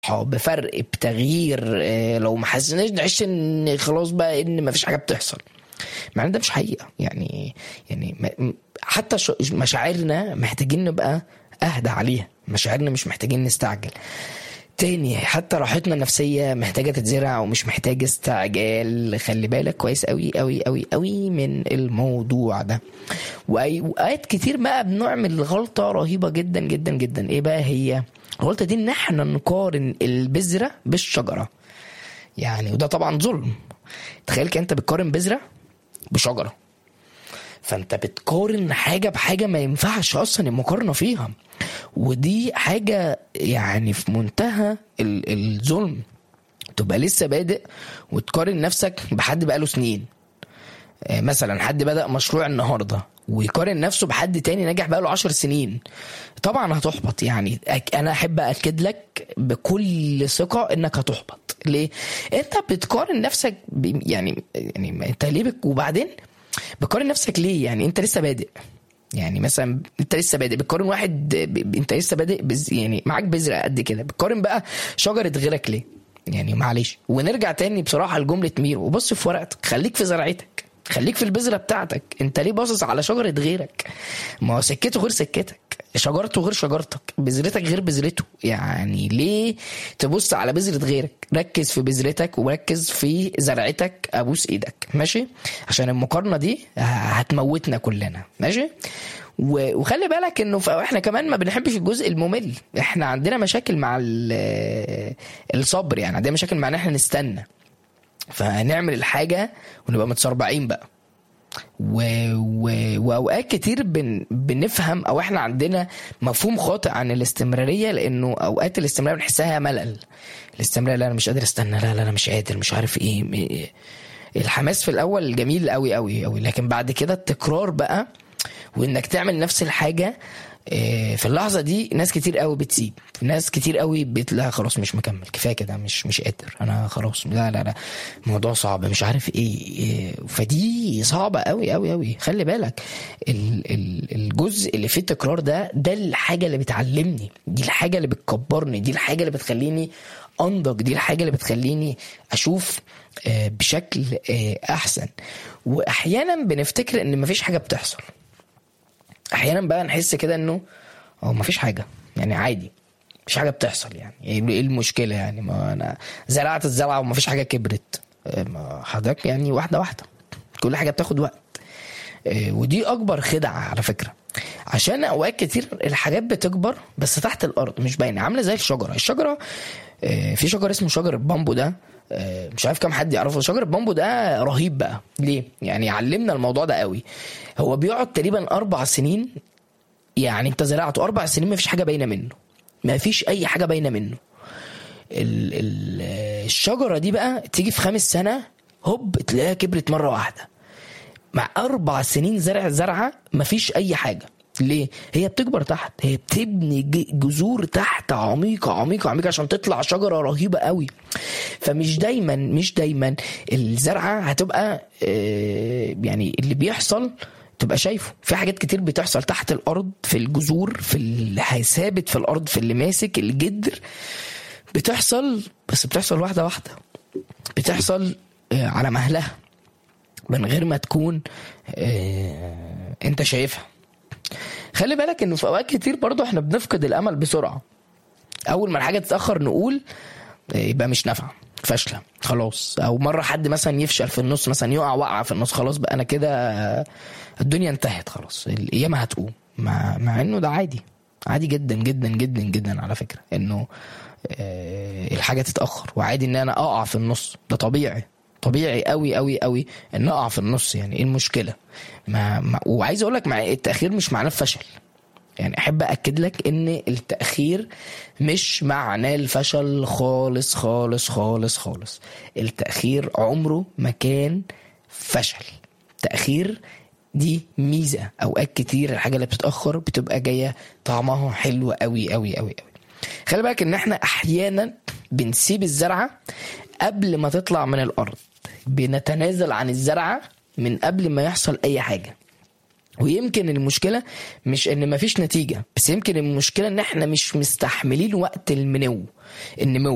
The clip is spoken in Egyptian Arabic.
بفرق بتغيير آه، لو ما حسيناش نحس ان خلاص بقى ان ما فيش حاجه بتحصل مع ان ده مش حقيقه يعني يعني م- حتى ش- مشاعرنا محتاجين نبقى اهدى عليها مشاعرنا مش محتاجين نستعجل تاني حتى راحتنا النفسية محتاجة تتزرع ومش محتاجة استعجال خلي بالك كويس قوي قوي قوي قوي من الموضوع ده وأي- وأوقات كتير بقى بنعمل غلطة رهيبة جدا جدا جدا ايه بقى هي الغلطة دي ان احنا نقارن البذرة بالشجرة يعني وده طبعا ظلم تخيل كده انت بتقارن بذرة بشجرة فانت بتقارن حاجه بحاجه ما ينفعش اصلا المقارنه فيها ودي حاجه يعني في منتهى ال- الظلم تبقى لسه بادئ وتقارن نفسك بحد بقاله سنين آه، مثلا حد بدأ مشروع النهارده ويقارن نفسه بحد تاني نجح بقاله عشر سنين طبعا هتحبط يعني أك- انا احب اكد لك بكل ثقه انك هتحبط ليه انت بتقارن نفسك ب- يعني يعني انت ليه بك وبعدين بتقارن نفسك ليه يعني انت لسه بادئ يعني مثلا انت لسه بادئ بتقارن واحد ب... ب- انت لسه بادئ بز... يعني معاك بذره قد كده بتقارن بقى شجره غيرك ليه يعني معلش ونرجع تاني بصراحه لجمله مير وبص في ورقتك خليك في زرعتك خليك في البذره بتاعتك انت ليه باصص على شجره غيرك ما هو سكته غير سكتك شجرته غير شجرتك بذرتك غير بذرته يعني ليه تبص على بذره غيرك ركز في بذرتك وركز في زرعتك ابوس ايدك ماشي عشان المقارنه دي هتموتنا كلنا ماشي و- وخلي بالك انه ف- احنا كمان ما بنحبش الجزء الممل احنا عندنا مشاكل مع ال- الصبر يعني عندنا مشاكل مع ان احنا نستنى فنعمل الحاجه ونبقى متسربعين بقى و... و... واوقات كتير بن... بنفهم او احنا عندنا مفهوم خاطئ عن الاستمراريه لانه اوقات الاستمراريه بنحسها ملل الاستمراريه لا انا مش قادر استنى لا لا انا مش قادر مش عارف ايه م- الحماس في الاول جميل قوي قوي قوي لكن بعد كده التكرار بقى وانك تعمل نفس الحاجه آه، في اللحظه دي ناس كتير قوي بتسيب ناس كتير قوي بتلاقي خلاص مش مكمل كفايه كده مش مش قادر انا خلاص لا لا لا الموضوع صعب مش عارف ايه, إيه فدي صعبه قوي قوي قوي خلي بالك ال ال الجزء اللي فيه التكرار ده ده الحاجه اللي بتعلمني دي الحاجه اللي بتكبرني دي الحاجه اللي بتخليني انضج دي الحاجه اللي بتخليني اشوف آه، بشكل آه، احسن واحيانا بنفتكر ان مفيش حاجه بتحصل احيانا بقى نحس كده انه هو مفيش حاجه يعني عادي مفيش حاجه بتحصل يعني ايه إيه المشكله يعني ما انا زرعت الزرعه ومفيش حاجه كبرت آه، ما حضرتك يعني واحده واحده كل حاجه بتاخد وقت آه، ودي اكبر خدعه على فكره عشان اوقات كتير الحاجات بتكبر بس تحت الارض مش باينه عامله زي الشجره الشجره آه، في شجر اسمه شجر البامبو ده آه، مش عارف كام حد يعرفه شجر البامبو ده رهيب بقى ليه يعني علمنا الموضوع ده قوي هو بيقعد تقريبا اربع سنين يعني انت زرعته اربع سنين ما فيش حاجه باينه منه ما فيش اي حاجه باينه منه ال ال الشجره دي بقى تيجي في خامس سنه هوب تلاقيها كبرت مره واحده مع اربع سنين زرع زرعه مفيش اي حاجه ليه؟ هي بتكبر تحت هي بتبني ج- جذور تحت عميقة عميقة عميقة عشان تطلع شجرة رهيبة قوي فمش دايما مش دايما الزرعة هتبقى آه، يعني اللي بيحصل تبقى شايفه في حاجات كتير بتحصل تحت الأرض في الجذور في اللي ثابت في الأرض في اللي ماسك الجدر بتحصل بس بتحصل واحدة واحدة بتحصل آه، على مهلها من غير ما تكون آه، انت شايفها خلي بالك انه في اوقات كتير برضو احنا بنفقد الامل بسرعه اول ما الحاجه تتاخر نقول آه، يبقى مش نافعه فاشله خلاص او مره حد مثلا يفشل في النص مثلا يقع وقعه في النص خلاص بقى انا كده آه، الدنيا انتهت خلاص القيامه هتقوم مع, مع انه ده عادي عادي جدا جدا جدا جدا على فكره انه آه، الحاجه تتاخر وعادي ان انا اقع في النص ده طبيعي طبيعي قوي قوي قوي ان اقع في النص يعني ايه المشكله ما, ما وعايز اقول لك مع التاخير مش معناه الفشل يعني احب اكد لك ان التاخير مش معناه الفشل خالص خالص خالص خالص التاخير عمره ما كان فشل تاخير دي ميزه اوقات كتير الحاجه اللي بتتاخر بتبقى جايه طعمها حلو قوي قوي قوي قوي خلي بالك ان احنا احيانا بنسيب الزرعه قبل ما تطلع من الارض بنتنازل عن الزرعه من قبل ما يحصل اي حاجه ويمكن المشكلة مش ان مفيش نتيجة بس يمكن المشكلة ان احنا مش مستحملين وقت المنو النمو